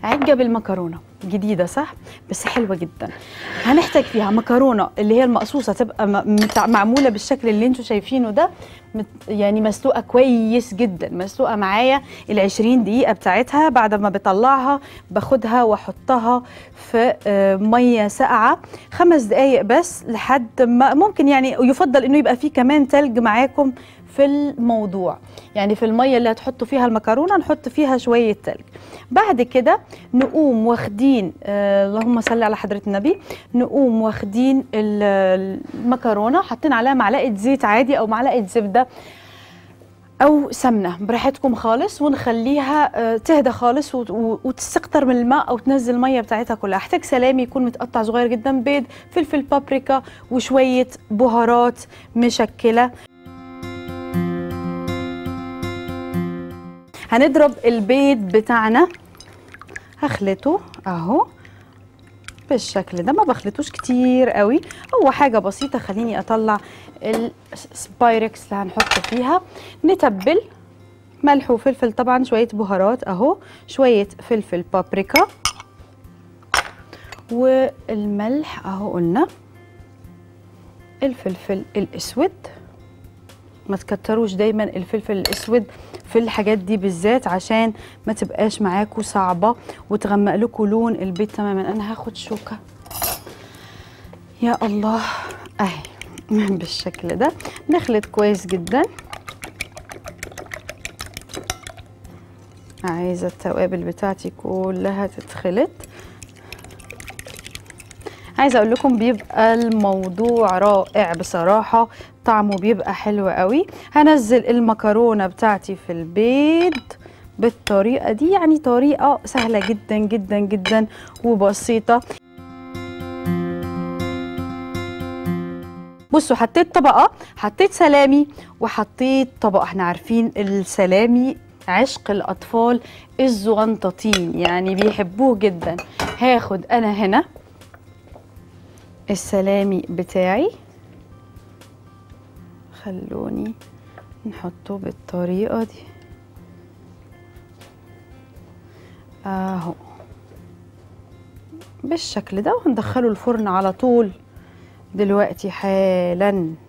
عجة بالمكرونة جديدة صح؟ بس حلوة جدا هنحتاج فيها مكرونة اللي هي المقصوصة تبقى م- متع- معمولة بالشكل اللي انتوا شايفينه ده مت- يعني مسلوقة كويس جدا مسلوقة معايا ال 20 دقيقة بتاعتها بعد ما بطلعها باخدها واحطها في آه، مية ساقعة خمس دقايق بس لحد ما ممكن يعني يفضل انه يبقى فيه كمان تلج معاكم في الموضوع يعني في المية اللي هتحطوا فيها المكرونة نحط فيها شوية تلج بعد كده نقوم واخدين آه اللهم صل على حضرة النبي نقوم واخدين ال- المكرونة حاطين عليها معلقة زيت عادي أو معلقة زبدة او سمنه براحتكم خالص ونخليها آه، تهدى خالص وت- و- وتستكتر من الماء او تنزل الميه بتاعتها كلها احتاج سلامي يكون متقطع صغير جدا بيض فلفل بابريكا وشويه بهارات مشكله هنضرب البيض بتاعنا هخلطه اهو بالشكل ده ما بخلطوش كتير قوي هو حاجه بسيطه خليني اطلع السبايركس اللي هنحطه فيها نتبل ملح وفلفل طبعا شويه بهارات اهو شويه فلفل بابريكا والملح اهو قلنا الفلفل الاسود ما تكتروش دايما الفلفل الاسود في الحاجات دي بالذات عشان ما تبقاش معاكم صعبه وتغمق لكم لون البيض تماما انا هاخد شوكه يا الله اهي بالشكل ده نخلط كويس جدا عايزه التوابل بتاعتي كلها تتخلط عايزه اقول لكم بيبقى الموضوع رائع بصراحه طعمه بيبقى حلو قوي هنزل المكرونه بتاعتي في البيض بالطريقه دي يعني طريقه سهله جدا جدا جدا وبسيطه بصوا حطيت طبقه حطيت سلامي وحطيت طبقه احنا عارفين السلامي عشق الاطفال الزغنططين يعني بيحبوه جدا هاخد انا هنا السلامي بتاعي خلوني نحطه بالطريقة دي اهو بالشكل ده وهندخله الفرن على طول دلوقتي حالا